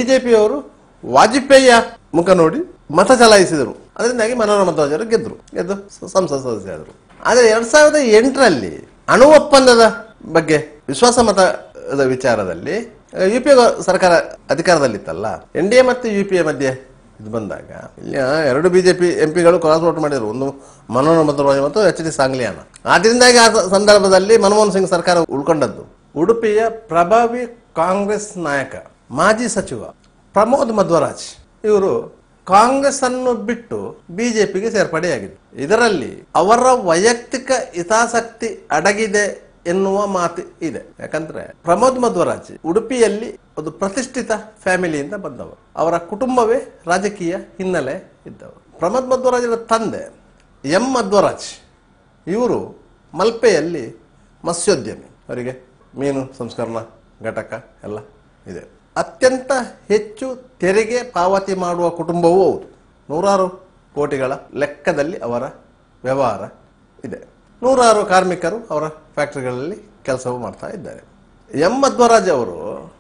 ಬಿಜೆಪಿಯವರು ವಾಜಪೇಯಿಯ ಮುಖ ನೋಡಿ ಮತ ಚಲಾಯಿಸಿದರು ಅದರಿಂದಾಗಿ ಮನೋರಮ ಧ್ವಜರು ಗೆದ್ರು ಗೆದ್ದು ಸ- ಸಂಸತ್ ಸದಸ್ಯರಾದರು ಆದರೆ ಎರಡ್ ಸಾವಿರದ ಎಂಟರಲ್ಲಿ ಅಣು ಒಪ್ಪಂದದ ಬಗ್ಗೆ ವಿಶ್ವಾಸ ಮತದ ವಿಚಾರದಲ್ಲಿ ಯು ಪಿ ಸರ್ಕಾರ ಅಧಿಕಾರದಲ್ಲಿತ್ತಲ್ಲ ಎನ್ ಡಿ ಎ ಮತ್ತು ಯು ಪಿ ಎ ಮಧ್ಯೆ ಇದು ಬಂದಾಗ ಇಲ್ಲಿ ಎರಡು ಬಿಜೆಪಿ ಎಂಪಿಗಳು ಕ್ರಾಸ್ ವೋಟ್ ಮಾಡಿದರು ಒಂದು ಮನೋರಮ ಧ್ವಜ ಮತ್ತು ಎಚ್ ಡಿ ಸಾಂಗ್ಲಿಯಾನ ಆದ್ರಿಂದಾಗಿ ಆ ಸ- ಸಂದರ್ಭದಲ್ಲಿ ಮನಮೋಹನ್ ಸಿಂಗ್ ಸರ್ಕಾರ ಉಳ್ಕೊಂಡದ್ದು ಉಡುಪಿಯ ಪ್ರಭಾವಿ ಕಾಂಗ್ರೆಸ್ ನಾಯಕ ಮಾಜಿ ಸಚಿವ ಪ್ರಮೋದ್ ಮಧ್ವರಾಜ್ ಇವರು ಕಾಂಗ್ರೆಸ್ ಅನ್ನು ಬಿಟ್ಟು ಬಿಜೆಪಿಗೆ ಸೇರ್ಪಡೆಯಾಗಿದೆ ಇದರಲ್ಲಿ ಅವರ ವೈಯಕ್ತಿಕ ಹಿತಾಸಕ್ತಿ ಅಡಗಿದೆ ಎನ್ನುವ ಮಾತು ಇದೆ ಯಾಕಂದ್ರೆ ಪ್ರಮೋದ್ ಮಧ್ವರಾಜ್ ಉಡುಪಿಯಲ್ಲಿ ಒಂದು ಪ್ರತಿಷ್ಠಿತ ಫ್ಯಾಮಿಲಿಯಿಂದ ಬಂದವರು ಅವರ ಕುಟುಂಬವೇ ರಾಜಕೀಯ ಹಿನ್ನೆಲೆ ಇದ್ದವರು ಪ್ರಮೋದ್ ಮಧ್ವರಾಜರ ತಂದೆ ಎಂ ಮಧ್ವರಾಜ್ ಇವರು ಮಲ್ಪೆಯಲ್ಲಿ ಮತ್ಸ್ಯೋದ್ಯಮಿ ಅವರಿಗೆ ಮೀನು ಸಂಸ್ಕರಣಾ ಘಟಕ ಎಲ್ಲ ಇದೆ ಅತ್ಯಂತ ಹೆಚ್ಚು ತೆರಿಗೆ ಪಾವತಿ ಮಾಡುವ ಕುಟುಂಬವೂ ಹೌದು ನೂರಾರು ಕೋಟಿಗಳ ಲೆಕ್ಕದಲ್ಲಿ ಅವರ ವ್ಯವಹಾರ ಇದೆ ನೂರಾರು ಕಾರ್ಮಿಕರು ಅವರ ಫ್ಯಾಕ್ಟರಿಗಳಲ್ಲಿ ಕೆಲಸವೂ ಮಾಡ್ತಾ ಇದ್ದಾರೆ ಎಂ ಮಧ್ವರಾಜ್ ಅವರು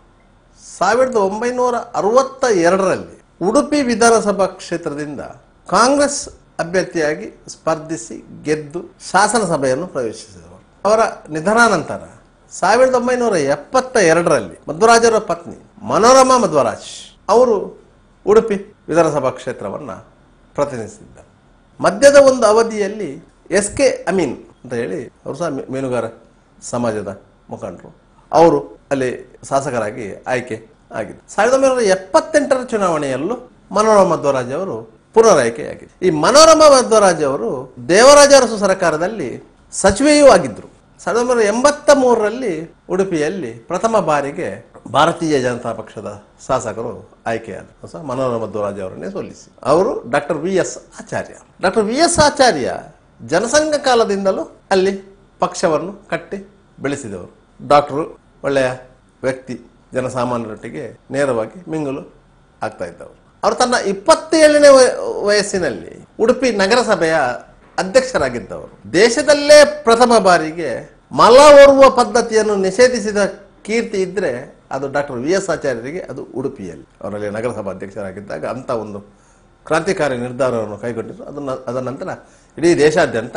ಸಾವಿರದ ಒಂಬೈನೂರ ಅರವತ್ತ ಎರಡರಲ್ಲಿ ಉಡುಪಿ ವಿಧಾನಸಭಾ ಕ್ಷೇತ್ರದಿಂದ ಕಾಂಗ್ರೆಸ್ ಅಭ್ಯರ್ಥಿಯಾಗಿ ಸ್ಪರ್ಧಿಸಿ ಗೆದ್ದು ಶಾಸನಸಭೆಯನ್ನು ಪ್ರವೇಶಿಸಿದವರು ಅವರ ನಿಧನಾನಂತರ ಸಾವಿರದ ಒಂಬೈನೂರ ಎಪ್ಪತ್ತ ಎರಡರಲ್ಲಿ ಮಧ್ವರಾಜರ ಪತ್ನಿ ಮನೋರಮಾ ಮಧ್ವರಾಜ್ ಅವರು ಉಡುಪಿ ವಿಧಾನಸಭಾ ಕ್ಷೇತ್ರವನ್ನು ಪ್ರತಿನಿಧಿಸಿದ್ದಾರೆ ಮಧ್ಯದ ಒಂದು ಅವಧಿಯಲ್ಲಿ ಎಸ್ ಕೆ ಅಮೀನ್ ಅಂತ ಹೇಳಿ ಅವರು ಸಹ ಮೀ- ಮೀನುಗಾರ ಸಮಾಜದ ಮುಖಂಡರು ಅವರು ಅಲ್ಲಿ ಶಾಸಕರಾಗಿ ಆಯ್ಕೆ ಆಗಿದ್ದು ಸಾವಿರದ ಒಂಬೈನೂರ ಎಪ್ಪತ್ತೆಂಟರ ಚುನಾವಣೆಯಲ್ಲೂ ಮನೋರಮ ಮಧ್ವರಾಜ್ ಅವರು ಪುನರಾಯ್ಕೆಯಾಗಿದೆ ಈ ಮನೋರಮ ಮಧ್ವರಾಜ್ ಅವರು ದೇವರಾಜ ಅರಸು ಸರ್ಕಾರದಲ್ಲಿ ಸಚಿವೆಯೂ ಆಗಿದ್ರು ಸಾವಿರದ ಒಂಬೈನೂರ ಎಂಬತ್ತ ಮೂರರಲ್ಲಿ ಉಡುಪಿಯಲ್ಲಿ ಪ್ರಥಮ ಬಾರಿಗೆ ಭಾರತೀಯ ಜನತಾ ಪಕ್ಷದ ಶಾಸಕರು ಆಯ್ಕೆಯಾದರು ಹೊಸ ಮನೋರಮ ಮಧ್ವರಾಜ್ ಅವರನ್ನೇ ಸೋಲಿಸಿ ಅವರು doctor V S Acharya doctor V S Acharya Jana Sangh ಕಾಲದಿಂದಲೂ ಅಲ್ಲಿ ಪಕ್ಷವನ್ನು ಕಟ್ಟಿ ಬೆಳೆಸಿದವರು ಡಾಕ್ಟರು ಒಳ್ಳೆಯ ವ್ಯಕ್ತಿ ಜನಸಾಮಾನ್ಯರೊಟ್ಟಿಗೆ ನೇರವಾಗಿ ಮಿಂಗಲು ಆಗ್ತಾ ಇದ್ದವರು ಅವರು ತನ್ನ ಇಪ್ಪತ್ತೇಳನೇ ವಯ- ವಯಸ್ಸಿನಲ್ಲಿ ಉಡುಪಿ ನಗರಸಭೆಯ ಅಧ್ಯಕ್ಷರಾಗಿದ್ದವರು ದೇಶದಲ್ಲೇ ಪ್ರಥಮ ಬಾರಿಗೆ ಮಲ ಓರ್ವ ಪದ್ಧತಿಯನ್ನು ನಿಷೇಧಿಸಿದ ಕೀರ್ತಿ ಇದ್ರೆ ಅದು ಡಾಕ್ಟರ್ ವಿ ಎಸ್ ಆಚಾರ್ಯರಿಗೆ ಅದು ಉಡುಪಿಯಲ್ಲಿ ಅವರಲ್ಲಿ ನಗರಸಭಾ ಅಧ್ಯಕ್ಷರಾಗಿದ್ದಾಗ ಅಂತ ಒಂದು ಕ್ರಾಂತಿಕಾರಿ ನಿರ್ಧಾರವನ್ನು ಕೈಗೊಂಡಿದ್ರು ಅದನ್ನ ಅದರ ನಂತರ ಇಡೀ ದೇಶಾದ್ಯಂತ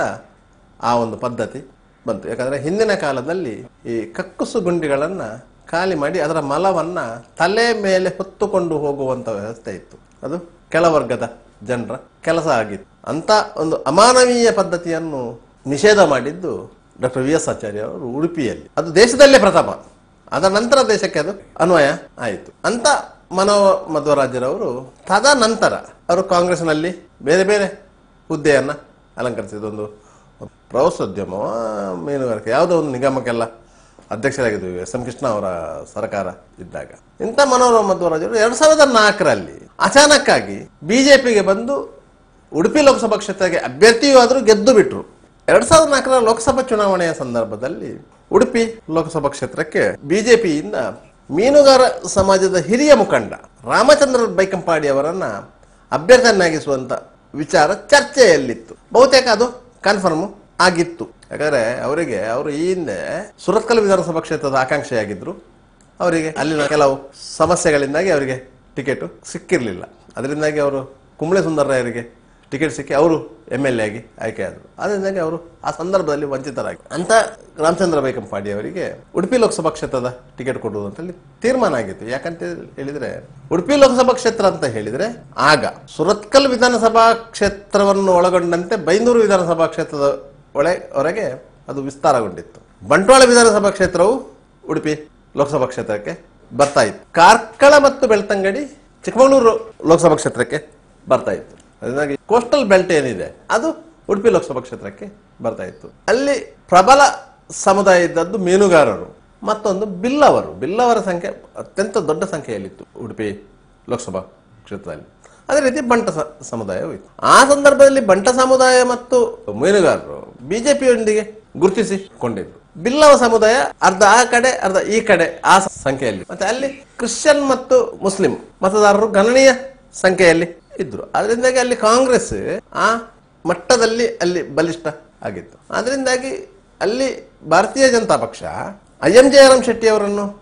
ಆ ಒಂದು ಪದ್ಧತಿ ಬಂತು ಯಾಕಂದ್ರೆ ಹಿಂದಿನ ಕಾಲದಲ್ಲಿ ಈ ಕಕ್ಕುಸು ಗುಂಡಿಗಳನ್ನ ಖಾಲಿ ಮಾಡಿ ಅದರ ಮಲವನ್ನ ತಲೆ ಮೇಲೆ ಹೊತ್ತುಕೊಂಡು ಹೋಗುವಂತ ವ್ಯವಸ್ಥೆ ಇತ್ತು ಅದು ಕೆಳವರ್ಗದ ಜನರ ಕೆಲಸ ಆಗಿತ್ತು ಅಂತ ಒಂದು ಅಮಾನವೀಯ ಪದ್ಧತಿಯನ್ನು ನಿಷೇಧ ಮಾಡಿದ್ದು ಡಾಕ್ಟರ್ ವಿ ಎಸ್ ಆಚಾರ್ಯ ಅವರು ಉಡುಪಿಯಲ್ಲಿ ಅದು ದೇಶದಲ್ಲೇ ಪ್ರಥಮ ಅದರ ನಂತರ ದೇಶಕ್ಕೆ ಅದು ಅನ್ವಯ ಆಯಿತು ಅಂತ ಮನೋ ಮಧ್ವರಾಜರವರು ತದನಂತರ ಅವರು ಕಾಂಗ್ರೆಸ್ನಲ್ಲಿ ಬೇರೆ ಬೇರೆ ಹುದ್ದೆಯನ್ನ ಅಲಂಕರಿಸಿದೊಂದು ಪ್ರವಾಸೋದ್ಯಮ ಮೀನುಗಾರಿಕೆ ಯಾವುದೋ ಒಂದು ನಿಗಮಕ್ಕೆಲ್ಲ ಅಧ್ಯಕ್ಷರಾಗಿದ್ದರು ಎಸ್ ಎಂ ಕೃಷ್ಣ ಅವರ ಸರ್ಕಾರ ಇದ್ದಾಗ ಇಂಥ ಮನೋರಮ ಮಧ್ವರಾಜರು ಎರಡ್ ಸಾವಿರದ ನಾಲ್ಕರಲ್ಲಿ ಅಚಾನಕ್ ಆಗಿ ಬಿಜೆಪಿಗೆ ಬಂದು ಉಡುಪಿ ಲೋಕಸಭಾ ಕ್ಷೇತ್ರಕ್ಕೆ ಅಭ್ಯರ್ಥಿಯೂ ಆದರೂ ಗೆದ್ದು ಬಿಟ್ರು ಎರಡ್ ಸಾವಿರದ ನಾಲ್ಕರ ಲೋಕಸಭಾ ಚುನಾವಣೆಯ ಸಂದರ್ಭದಲ್ಲಿ ಉಡುಪಿ ಲೋಕಸಭಾ ಕ್ಷೇತ್ರಕ್ಕೆ ಬಿಜೆಪಿಯಿಂದ ಮೀನುಗಾರ ಸಮಾಜದ ಹಿರಿಯ ಮುಖಂಡ ರಾಮಚಂದ್ರ ಬೈಕಂಪಾಡಿ ಅವರನ್ನ ಅಭ್ಯರ್ಥಿಯನ್ನಾಗಿಸುವಂತ ವಿಚಾರ ಚರ್ಚೆಯಲ್ಲಿತ್ತು ಬಹುತೇಕ ಅದು ಕನ್ಫರ್ಮ್ ಆಗಿತ್ತು ಯಾಕಂದ್ರೆ ಅವರಿಗೆ ಅವರು ಈ ಹಿಂದೆ ಸುರತ್ಕಲ್ ವಿಧಾನಸಭಾ ಕ್ಷೇತ್ರದ ಆಕಾಂಕ್ಷೆಯಾಗಿದ್ರು ಅವರಿಗೆ ಅಲ್ಲಿನ ಕೆಲವು ಸಮಸ್ಯೆಗಳಿಂದಾಗಿ ಅವರಿಗೆ ಟಿಕೆಟ್ ಸಿಕ್ಕಿರಲಿಲ್ಲ ಅದರಿಂದಾಗಿ ಅವರು ಕುಂಬಳೆ ಸುಂದರರಾಯರಿಗೆ ಟಿಕೆಟ್ ಸಿಕ್ಕಿ ಅವರು ಎಮ್ ಎಲ್ ಎ ಆಗಿ ಆಯ್ಕೆಯಾದರು ಅದರಿಂದಾಗಿ ಅವರು ಆ ಸಂದರ್ಭದಲ್ಲಿ ವಂಚಿತರಾಗಿ ಅಂತ ರಾಮಚಂದ್ರ ಬೈಕಂಪಾಡಿ ಅವರಿಗೆ ಉಡುಪಿ ಲೋಕಸಭಾ ಕ್ಷೇತ್ರದ ಟಿಕೆಟ್ ಕೊಡುವುದು ಅಂತ ಹೇಳಿ ತೀರ್ಮಾನ ಆಗಿತ್ತು ಯಾಕಂತ ಹೇಳಿದ್ರೆ ಉಡುಪಿ ಲೋಕಸಭಾ ಕ್ಷೇತ್ರ ಅಂತ ಹೇಳಿದ್ರೆ ಆಗ ಸುರತ್ಕಲ್ ವಿಧಾನಸಭಾ ಕ್ಷೇತ್ರವನ್ನು ಒಳಗೊಂಡಂತೆ ಬೈಂದೂರು ವಿಧಾನಸಭಾ ಕ್ಷೇತ್ರದ ಒಳೆ ಹೊರಗೆ ಅದು ವಿಸ್ತಾರಗೊಂಡಿತ್ತು ಬಂಟ್ವಾಳ ವಿಧಾನಸಭಾ ಕ್ಷೇತ್ರವು ಉಡುಪಿ ಲೋಕಸಭಾ ಕ್ಷೇತ್ರಕ್ಕೆ ಬರ್ತಾ ಇತ್ತು ಕಾರ್ಕಳ ಮತ್ತು ಬೆಳ್ತಂಗಡಿ ಚಿಕ್ಕಮಗಳೂರು ಲೋಕಸಭಾ ಕ್ಷೇತ್ರಕ್ಕೆ ಬರ್ತಾ ಇತ್ತು ಅದರಿಂದಾಗಿ ಕೋಸ್ಟಲ್ ಬೆಲ್ಟ್ ಏನಿದೆ ಅದು ಉಡುಪಿ ಲೋಕಸಭಾ ಕ್ಷೇತ್ರಕ್ಕೆ ಬರ್ತಾ ಇತ್ತು ಅಲ್ಲಿ ಪ್ರಬಲ ಸಮುದಾಯ ಇದ್ದದ್ದು ಮೀನುಗಾರರು ಮತ್ತೊಂದು ಬಿಲ್ಲವರು ಬಿಲ್ಲವರ ಸಂಖ್ಯೆ ಅತ್ಯಂತ ದೊಡ್ಡ ಸಂಖ್ಯೆಯಲ್ಲಿತ್ತು ಉಡುಪಿ ಲೋಕಸಭಾ ಕ್ಷೇತ್ರದಲ್ಲಿ ಅದೇ ರೀತಿ ಬಂಟ ಸ- ಸಮುದಾಯವೂ ಇತ್ತು ಆ ಸಂದರ್ಭದಲ್ಲಿ ಬಂಟ ಸಮುದಾಯ ಮತ್ತು ಮೀನುಗಾರರು ಬಿಜೆಪಿಯೊಂದಿಗೆ ಗುರುತಿಸಿಕೊಂಡಿದ್ರು ಬಿಲ್ಲವ ಸಮುದಾಯ ಅರ್ಧ ಆ ಕಡೆ ಅರ್ಧ ಈ ಕಡೆ ಆ ಸಂಖ್ಯೆಯಲ್ಲಿ ಮತ್ತೆ ಅಲ್ಲಿ ಕ್ರಿಶ್ಚಿಯನ್ ಮತ್ತು ಮುಸ್ಲಿಂ ಮತದಾರರು ಗಣನೀಯ ಸಂಖ್ಯೆಯಲ್ಲಿ ಇದ್ರು ಅದರಿಂದಾಗಿ ಅಲ್ಲಿ ಕಾಂಗ್ರೆಸ್ ಆ ಮಟ್ಟದಲ್ಲಿ ಅಲ್ಲಿ ಬಲಿಷ್ಠ ಆಗಿತ್ತು ಅದರಿಂದಾಗಿ ಅಲ್ಲಿ ಭಾರತೀಯ ಜನತಾ ಪಕ್ಷ ಐ ಎಂ ಜಯರಾಮ್ ಶೆಟ್ಟಿ ಅವರನ್ನು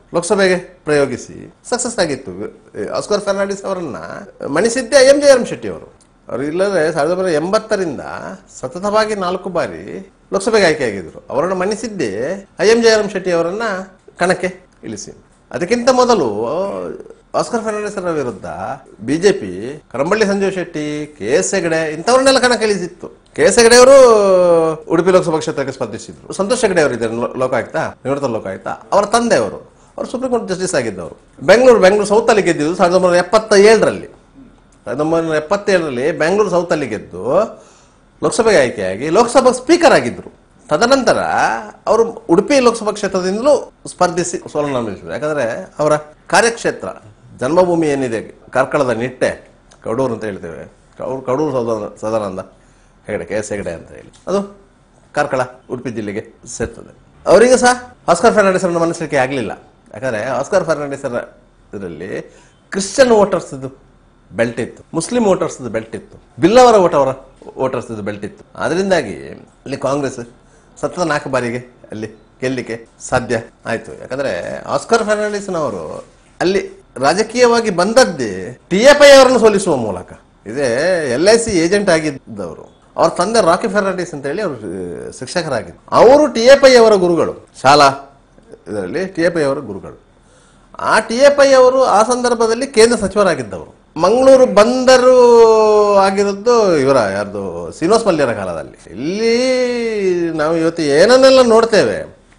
ಲೋಕಸಭೆಗೆ ಪ್ರಯೋಗಿಸಿ ಸಕ್ಸಸ್ ಆಗಿತ್ತು ಏ, ಆಸ್ಕರ್ ಫರ್ನಾಂಡಿಸ್ ಅವರನ್ನ ಮಣಿಸಿದ್ದೆ ಎಂ ಜೆ ಎಂ ಶೆಟ್ಟಿ ಅವರು ಅವರು ಇಲ್ಲದೆ ಸಾವಿರದ ಒಂಬೈನೂರ ಎಂಬತ್ತರಿಂದ ಸತತವಾಗಿ ನಾಲ್ಕು ಬಾರಿ ಲೋಕಸಭೆಗೆ ಆಯ್ಕೆಯಾಗಿದ್ರು ಅವರನ್ನು ಮಣಿಸಿದ್ದೇ ಐ ಎಂ ಜಯರಾಮ್ ಶೆಟ್ಟಿ ಅವರನ್ನ ಕಣಕ್ಕೆ ಇಳಿಸಿ ಅದಕ್ಕಿಂತ ಮೊದಲು ಆಸ್ಕರ್ ಫರ್ನಾಂಡಿಸ್ ಅವರ ವಿರುದ್ಧ BJP Karamballi Sanjeev Shetty K S Hegde ಇಂಥವ್ರನ್ನೆಲ್ಲ ಕಣಕ್ಕೆ ಇಳಿಸಿತ್ತು ಕೆ ಎಸ್ ಹೆಗಡೆ ಅವರು ಉಡುಪಿ ಲೋಕಸಭಾ ಕ್ಷೇತ್ರಕ್ಕೆ ಸ್ಪರ್ಧಿಸಿದ್ರು ಸಂತೋಷ್ ಹೆಗಡೆ ಅವರು ಇದ್ದಾರೆ ಲೋ- ಲೋಕಾಯುಕ್ತ ನಿವೃತ್ತ ಲೋಕಾಯುಕ್ತ ಅವರ ತಂದೆ ಅವರು ಅವರು ಸುಪ್ರೀಂ ಕೋರ್ಟ್ ಜಸ್ಟಿಸ್ ಆಗಿದ್ದವರು ಬೆಂಗಳೂರು ಬೆಂಗಳೂರು ಸೌತ್ ಅಲ್ಲಿ ಗೆದ್ದಿದ್ದು ಸಾವಿರದ ಒಂಬೈನೂರ ಎಪ್ಪತ್ತ ಏಳರಲ್ಲಿ ಸಾವಿರದ ಒಂಬೈನೂರ ಎಪ್ಪತ್ತೇಳರಲ್ಲಿ ಬೆಂಗಳೂರು ಸೌತ್ ಅಲ್ಲಿ ಗೆದ್ದು ಲೋಕಸಭೆಗೆ ಆಯ್ಕೆಯಾಗಿ ಲೋಕಸಭಾ ಸ್ಪೀಕರ್ ಆಗಿದ್ದರು ತದನಂತರ ಅವರು ಉಡುಪಿ ಲೋಕಸಭಾ ಕ್ಷೇತ್ರದಿಂದಲೂ ಸ್ಪರ್ಧಿಸಿ ಸೋಲನ್ನಂಬಿಸಿದರು ಯಾಕಂದ್ರೆ ಅವರ ಕಾರ್ಯಕ್ಷೇತ್ರ ಜನ್ಮಭೂಮಿ ಏನಿದೆ ಕಾರ್ಕಳದ ನಿಟ್ಟೆ ಕಡೂರು ಅಂತ ಹೇಳ್ತೇವೆ ಕಡೂರು ಕಡೂರು ಸದನ ಸದಾನಂದ ಹೆಗಡೆ ಕೆ ಎಸ್ ಹೆಗಡೆ ಅಂತ ಹೇಳಿ ಅದು ಕಾರ್ಕಳ ಉಡುಪಿ ಜಿಲ್ಲೆಗೆ ಸೇರ್ತದೆ ಅವರಿಗೆ ಸಹ ಆಸ್ಕರ್ ಫರ್ನಾಂಡಿಸ್ ಅವರನ್ನು ಮನಸ್ಸಿಗೆ ಆಗಲಿಲ್ಲ ಯಾಕಂದ್ರೆ ಆಸ್ಕರ್ ಫರ್ನಾಂಡಿಸ್ ಅವರ ಇದರಲ್ಲಿ ಕ್ರಿಶ್ಚಿಯನ್ ವೋಟರ್ಸ್ ಬೆಲ್ಟ್ ಇತ್ತು ಮುಸ್ಲಿಂ ವೋಟರ್ಸ್ ಬೆಲ್ಟ್ ಇತ್ತು ಬಿಲ್ಲವರ ಓಟ್ ಅವರ ವೋಟರ್ಸ್ ಬೆಲ್ಟ್ ಇತ್ತು ಅದರಿಂದಾಗಿ ಅಲ್ಲಿ ಕಾಂಗ್ರೆಸ್ ಸತತ ನಾಲ್ಕು ಬಾರಿಗೆ ಅಲ್ಲಿ ಗೆಲ್ಲಿಕ್ಕೆ ಸಾಧ್ಯ ಆಯ್ತು ಯಾಕಂದ್ರೆ ಆಸ್ಕರ್ ಫರ್ನಾಂಡಿಸ್ನವರು ಅಲ್ಲಿ ರಾಜಕೀಯವಾಗಿ ಬಂದದ್ದೇ ಟಿ ಎಫ್ ಐ ಅವರನ್ನು ಸೋಲಿಸುವ ಮೂಲಕ ಇದೇ ಎಲ್ ಐ ಸಿ ಏಜೆಂಟ್ ಆಗಿದ್ದವರು ಅವ್ರ ತಂದೆ ರಾಕಿ ಫರ್ನಾಂಡಿಸ್ ಅಂತ ಹೇಳಿ ಅವರು ಶಿಕ್ಷಕರಾಗಿದ್ದು ಅವರು ಟಿ ಎಫ್ ಐ ಅವರ ಗುರುಗಳು ಶಾಲಾ ಇದರಲ್ಲಿ ಟಿ ಎಫ್ ಐ ಅವರ ಗುರುಗಳು ಆ ಟಿ ಎಫ್ ಐ ಅವರು ಆ ಸಂದರ್ಭದಲ್ಲಿ ಕೇಂದ್ರ ಸಚಿವರಾಗಿದ್ದವರು ಮಂಗಳೂರು ಬಂದರು ಆಗಿರೋದು ಇವರ ಯಾರ್ದು ಶ್ರೀನಿವಾಸ್ ಮಲ್ಯರ ಕಾಲದಲ್ಲಿ ಇಲ್ಲಿ ನಾವು ಇವತ್ತು ಏನನ್ನೆಲ್ಲ ನೋಡ್ತೇವೆ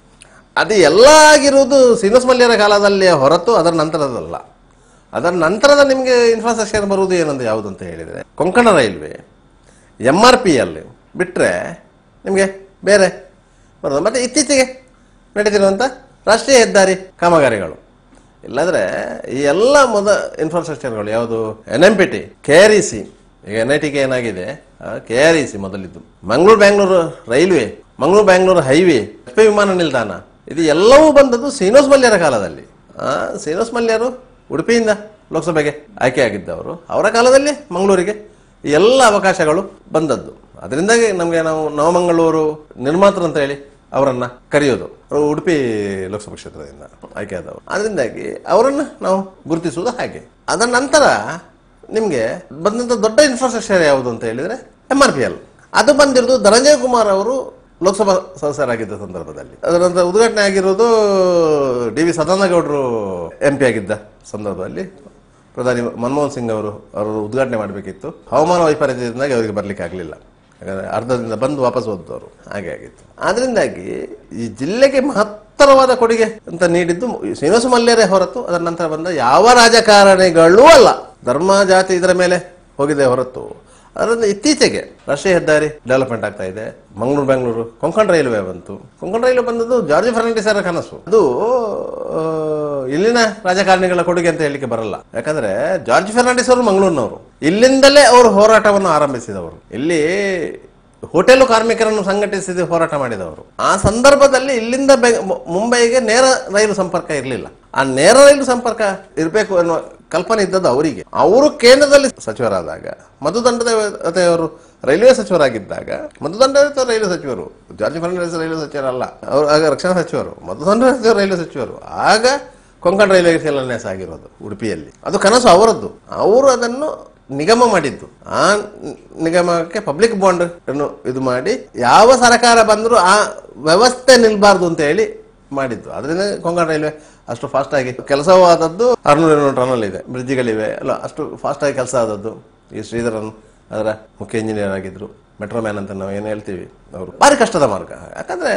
ಅದು ಎಲ್ಲ ಆಗಿರುವುದು ಶ್ರೀನಿವಾಸ್ ಮಲ್ಯರ ಕಾಲದಲ್ಲಿ ಹೊರತು ಅದರ ನಂತರದಲ್ಲ ಅದರ ನಂತರದ ನಿಮಗೆ ಇನ್ಫ್ರಾಸ್ಟ್ರಕ್ಚರ್ ಬರುವುದು ಏನಂತ ಯಾವುದು ಅಂತ ಹೇಳಿದರೆ Konkan railway M R P ಅಲ್ಲಿ ಬಿಟ್ಟರೆ ನಿಮಗೆ ಬೇರೆ ಬರೋದು ಮತ್ತು ಇತ್ತೀಚೆಗೆ ನಡೀತಿರುವಂಥ ರಾಷ್ಟ್ರೀಯ ಹೆದ್ದಾರಿ ಕಾಮಗಾರಿಗಳು ಇಲ್ಲಾಂದ್ರೆ ಈ ಎಲ್ಲ ಮೊದ ಇನ್ಫ್ರಾಸ್ಟ್ರಕ್ಚರ್ಗಳು ಯಾವುದು N M P T K R E C ಈಗ ಎನ್ ಐ ಟಿಗೆ ಏನಾಗಿದೆ ಕೆ ಆರ್ ಇ ಸಿ ಮೊದಲಿದ್ದು Mangaluru Bangalore railway Mangaluru Bangalore highway F ವಿಮಾನ ನಿಲ್ದಾಣ ಇದು ಎಲ್ಲವೂ ಬಂದದ್ದು ಶ್ರೀನಿವಾಸ್ ಮಲ್ಯರ ಕಾಲದಲ್ಲಿ ಆ, ಶ್ರೀನಿವಾಸ್ ಮಲ್ಯರು ಉಡುಪಿಯಿಂದ ಲೋಕಸಭೆಗೆ ಆಯ್ಕೆಯಾಗಿದ್ದವರು ಅವರ ಕಾಲದಲ್ಲಿ ಮಂಗಳೂರಿಗೆ ಈ ಎಲ್ಲ ಅವಕಾಶಗಳು ಬಂದದ್ದು ಅದರಿಂದಾಗಿ ನಮಗೆ ನಾವು ನವಮಂಗಳೂರು ನಿರ್ಮಾತೃ ಅಂತ ಹೇಳಿ ಅವರನ್ನ ಕರೆಯೋದು ಅವರು ಉಡುಪಿ ಲೋಕಸಭಾ ಕ್ಷೇತ್ರದಿಂದ ಆಯ್ಕೆಯಾದವರು ಅದರಿಂದಾಗಿ ಅವರನ್ನು ನಾವು ಗುರುತಿಸುವುದು ಹಾಗೆ ಅದರ ನಂತರ ನಿಮಗೆ ಬಂದಂಥ ದೊಡ್ಡ ಇನ್ಫ್ರಾಸ್ಟ್ರಕ್ಚರ್ ಯಾವುದು ಅಂತ ಹೇಳಿದರೆ ಎಮ್ ಆರ್ ಪಿ ಎಲ್ ಅದು ಬಂದಿರೋದು ಧನಂಜಯ ಕುಮಾರ್ ಅವರು ಲೋಕಸಭಾ ಸದಸ್ಯರಾಗಿದ್ದ ಸಂದರ್ಭದಲ್ಲಿ ಅದರ ನಂತರ ಉದ್ಘಾಟನೆ ಆಗಿರೋದು ಡಿ ವಿ ಸದಾನಗೌಡರು ಎಂ ಪಿ ಆಗಿದ್ದ ಸಂದರ್ಭದಲ್ಲಿ ಪ್ರಧಾನಿ ಮನಮೋಹನ್ ಸಿಂಗ್ ಅವರು ಅವರು ಉದ್ಘಾಟನೆ ಮಾಡಬೇಕಿತ್ತು ಹವಾಮಾನ ವೈಪರೀತ್ಯದಿಂದಾಗಿ ಅವರಿಗೆ ಬರ್ಲಿಕ್ಕೆ ಆಗಲಿಲ್ಲ ಯಾಕಂದ್ರೆ ಅರ್ಧದಿಂದ ಬಂದು ವಾಪಸ್ ಹೋದವರು ಹಾಗೆ ಆಗಿತ್ತು ಆದ್ರಿಂದಾಗಿ ಈ ಜಿಲ್ಲೆಗೆ ಮಹತ್ತರವಾದ ಕೊಡುಗೆ ಅಂತ ನೀಡಿದ್ದು ಶ್ರೀನಿವಾಸ ಮಲ್ಯರೇ ಹೊರತು ಅದರ ನಂತರ ಬಂದ ಯಾವ ರಾಜಕಾರಣಿಗಳೂ ಅಲ್ಲ ಧರ್ಮ ಜಾತಿ ಇದರ ಮೇಲೆ ಹೋಗಿದೆ ಹೊರತು ಅದರಿಂದ ಇತ್ತೀಚೆಗೆ ರಾಷ್ಟ್ರೀಯ ಹೆದ್ದಾರಿ ಡೆವಲಪ್ಮೆಂಟ್ ಆಗ್ತಾ ಇದೆ ಮಂಗಳೂರು ಬೆಂಗಳೂರು ಕೊಂಕಣ ರೈಲ್ವೆ ಬಂತು ಕೊಂಕಣ ರೈಲ್ವೆ ಬಂದದ್ದು ಜಾರ್ಜ್ ಫರ್ನಾಂಡಿಸ್ ಅವರ ಕನಸು ಅದು ಆ, ಇಲ್ಲಿನ ರಾಜಕಾರಣಿಗಳ ಕೊಡುಗೆ ಅಂತ ಹೇಳಲಿಕ್ಕೆ ಬರಲ್ಲ ಯಾಕಂದ್ರೆ ಜಾರ್ಜ್ ಫರ್ನಾಂಡಿಸ್ ಅವರು ಮಂಗಳೂರಿನವರು ಇಲ್ಲಿಂದಲೇ ಅವರು ಹೋರಾಟವನ್ನು ಆರಂಭಿಸಿದವರು ಇಲ್ಲಿ ಹೋಟೆಲ್ ಕಾರ್ಮಿಕರನ್ನು ಸಂಘಟಿಸಿದ ಹೋರಾಟ ಮಾಡಿದವರು ಆ ಸಂದರ್ಭದಲ್ಲಿ ಇಲ್ಲಿಂದ ಬೆ- ಮು- ಮುಂಬೈಗೆ ನೇರ ರೈಲು ಸಂಪರ್ಕ ಇರಲಿಲ್ಲ ಆ ನೇರ ರೈಲು ಸಂಪರ್ಕ ಇರಬೇಕು ಅನ್ನುವ ಕಲ್ಪನೆ ಇದ್ದದ್ದು ಅವರಿಗೆ ಅವರು ಕೇಂದ್ರದಲ್ಲಿ ಸಚಿವರಾದಾಗ ಮಧುದಂಡದೇವತೆಯವರು ರೈಲ್ವೆ ಸಚಿವರಾಗಿದ್ದಾಗ ಮಧುದಂಡದೇವತೆ ರೈಲ್ವೆ ಸಚಿವರು ಜಾರ್ಜ್ ಫರ್ನಾಂಡಿಸ್ ರೈಲ್ವೆ ಸಚಿವರಲ್ಲ ಅವರು ಆಗ ರಕ್ಷಣಾ ಸಚಿವರು ಮಧುದಂಡದೇವತೆ ರೈಲ್ವೆ ಸಚಿವರು ಆಗ ಕೊಂಕಣ ರೈಲ್ವೆ ಶಿಲಾನ್ಯಾಸ ಆಗಿರೋದು ಉಡುಪಿಯಲ್ಲಿ ಅದು ಕನಸು ಅವರದ್ದು ಅವರು ಅದನ್ನು ನಿಗಮ ಮಾಡಿದ್ದು ಆ ನಿಗಮಕ್ಕೆ ಪಬ್ಲಿಕ್ ಬಾಂಡ್ ಅನ್ನು ಇದು ಮಾಡಿ ಯಾವ ಸರ್ಕಾರ ಬಂದರೂ ಆ ವ್ಯವಸ್ಥೆ ನಿಲ್ಬಾರ್ದು ಅಂತ ಹೇಳಿ ಮಾಡಿದ್ದು ಅದರಿಂದ ಕೊಂಕಣ ರೈಲ್ವೆ ಅಷ್ಟು ಫಾಸ್ಟ್ ಆಗಿ ಕೆಲಸವೂ ಆದದ್ದು ಆರ್ನೂರ ಏಳ್ನೂರು ಟನಲ್ ಇದೆ ಬ್ರಿಡ್ಜ್ಗಳಿವೆ ಅಲ್ಲ ಅಷ್ಟು ಫಾಸ್ಟ್ ಆಗಿ ಕೆಲಸ ಆದದ್ದು ಈ ಶ್ರೀಧರನ್ ಅದರ ಮುಖ್ಯ ಇಂಜಿನಿಯರ್ ಆಗಿದ್ರು ಮೆಟ್ರೋ ಮ್ಯಾನ್ ಅಂತ ನಾವು ಏನು ಹೇಳ್ತೀವಿ ಅವರು ಭಾರಿ ಕಷ್ಟದ ಮಾರ್ಗ ಯಾಕಂದ್ರೆ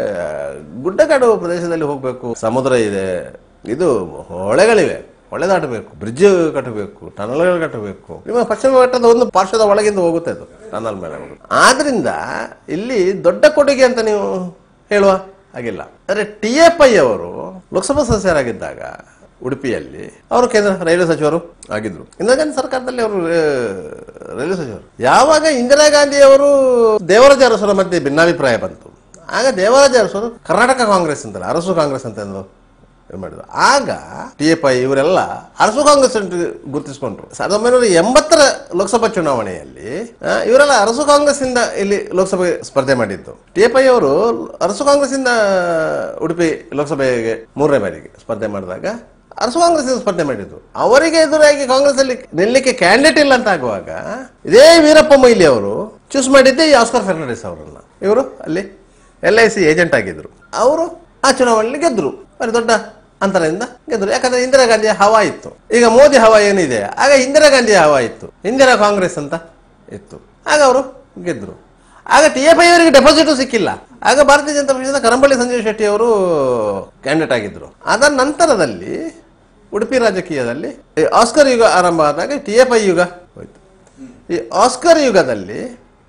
ಗುಡ್ಡಗಾಡು ಪ್ರದೇಶದಲ್ಲಿ ಹೋಗಬೇಕು ಸಮುದ್ರ ಇದೆ ಇದು ಹೊಳೆಗಳಿವೆ ಹೊಳೆ ದಾಟಬೇಕು ಬ್ರಿಡ್ಜ್ ಕಟ್ಟಬೇಕು ಟನಲ್ಗಳು ಕಟ್ಟಬೇಕು ನಿಮ್ಮ ಪಶ್ಚಿಮ ಘಟ್ಟದ ಒಂದು ಪಾರ್ಶ್ವದ ಒಳಗಿಂದ ಹೋಗುತ್ತೆ ಅದು ಟನಲ್ ಮೇಲೆ ಹೋಗುತ್ತೆ. ಆದ್ರಿಂದ ಇಲ್ಲಿ ದೊಡ್ಡ ಕೊಡುಗೆ ಅಂತ ನೀವು ಹೇಳುವ ಹಾಗಿಲ್ಲ ಆದರೆ ಟಿ ಎಫ್ ಐ ಅವರು ಲೋಕಸಭಾ ಸದಸ್ಯರಾಗಿದ್ದಾಗ ಉಡುಪಿಯಲ್ಲಿ ಅವರು ಕೇಂದ್ರ ರೈಲ್ವೆ ಸಚಿವರು ಆಗಿದ್ರು ಇಂದಿರಾ ಗಾಂಧಿ ಸರ್ಕಾರದಲ್ಲಿ ಅವರು ಆ, ರೈಲ್ವೆ ಸಚಿವರು ಯಾವಾಗ ಇಂದಿರಾ ಗಾಂಧಿ ಅವರು ದೇವರಾಜ ಅರಸರ ಮಧ್ಯೆ ಭಿನ್ನಾಭಿಪ್ರಾಯ ಬಂತು ಆಗ ದೇವರಾಜ ಅರಸರು ಕರ್ನಾಟಕ ಕಾಂಗ್ರೆಸ್ ಅಂತಲ್ಲ ಅರಸು ಕಾಂಗ್ರೆಸ್ ಅಂತ ಒಂದು ಇದು ಮಾಡಿದ್ರು ಆಗ ಟಿ ಎಫ್ ಐ ಇವರೆಲ್ಲ ಅರಸು ಕಾಂಗ್ರೆಸ್ ಅಂತ ಗುರುತಿಸಿಕೊಂಡ್ರು ಸಾವಿರದ ಒಂಬೈನೂರ ಎಂಬತ್ತರ ಲೋಕಸಭಾ ಚುನಾವಣೆಯಲ್ಲಿ ಆ, ಇವರೆಲ್ಲ ಅರಸು ಕಾಂಗ್ರೆಸ್ ಇಂದ ಇಲ್ಲಿ ಲೋಕಸಭೆ ಸ್ಪರ್ಧೆ ಮಾಡಿದ್ದು ಟಿ ಎಫ್ ಐ ಅವರು ಅರಸು ಕಾಂಗ್ರೆಸ್ ಇಂದ ಉಡುಪಿ ಲೋಕಸಭೆಗೆ ಮೂರನೇ ಬಾರಿಗೆ ಸ್ಪರ್ಧೆ ಮಾಡಿದಾಗ ಅರಸು ಕಾಂಗ್ರೆಸ್ ಇಂದ ಸ್ಪರ್ಧೆ ಮಾಡಿದ್ದು ಅವರಿಗೆ ಎದುರಾಗಿ ಕಾಂಗ್ರೆಸ್ ಅಲ್ಲಿ ನಿಲ್ಲಕ್ಕೆ ಕ್ಯಾಂಡಿಡೇಟ್ ಇಲ್ಲ ಅಂತ ಆಗುವಾಗ ಇದೇ ವೀರಪ್ಪ ಮೊಯ್ಲಿ ಅವರು ಚೂಸ್ ಮಾಡಿದ್ದೆ ಈ ಆಸ್ಕರ್ ಫೆರ್ನಾಂಡಿಸ್ ಅವರನ್ನ ಇವರು ಅಲ್ಲಿ ಎಲ್ ಐ ಸಿ ಏಜೆಂಟ್ ಆಗಿದ್ರು ಅವರು ಆ ಚುನಾವಣೆಯಲ್ಲಿ ಗೆದ್ರು ಬರೀ ದೊಡ್ಡ ಅಂತರದಿಂದ ಗೆದ್ರು ಯಾಕಂದ್ರೆ ಇಂದಿರಾ ಗಾಂಧಿಯ ಹವಾ ಇತ್ತು ಈಗ ಮೋದಿ ಹವಾ ಏನಿದೆ ಆಗ ಇಂದಿರಾ ಗಾಂಧಿಯ ಹವಾ ಇತ್ತು ಇಂದಿರಾ ಕಾಂಗ್ರೆಸ್ ಅಂತ ಇತ್ತು ಆಗ ಅವರು ಗೆದ್ರು ಆಗ ಟಿ ಎಫ್ ಐ ಅವರಿಗೆ ಡೆಪಾಸಿಟ್ ಸಿಕ್ಕಿಲ್ಲ ಆಗ ಭಾರತೀಯ ಜನತಾ ಪಕ್ಷದ ಕರಂಬಳ್ಳಿ ಸಂಜೀವ್ ಶೆಟ್ಟಿ ಅವರು ಕ್ಯಾಂಡಿಡೇಟ್ ಆಗಿದ್ರು ಅದರ ನಂತರದಲ್ಲಿ ಉಡುಪಿ ರಾಜಕೀಯದಲ್ಲಿ ಈ ಆಸ್ಕರ್ ಯುಗ ಆರಂಭ ಆದಾಗ ಟಿ ಎಫ್ ಐ ಯುಗ ಹೋಯ್ತು ಈ ಆಸ್ಕರ್ ಯುಗದಲ್ಲಿ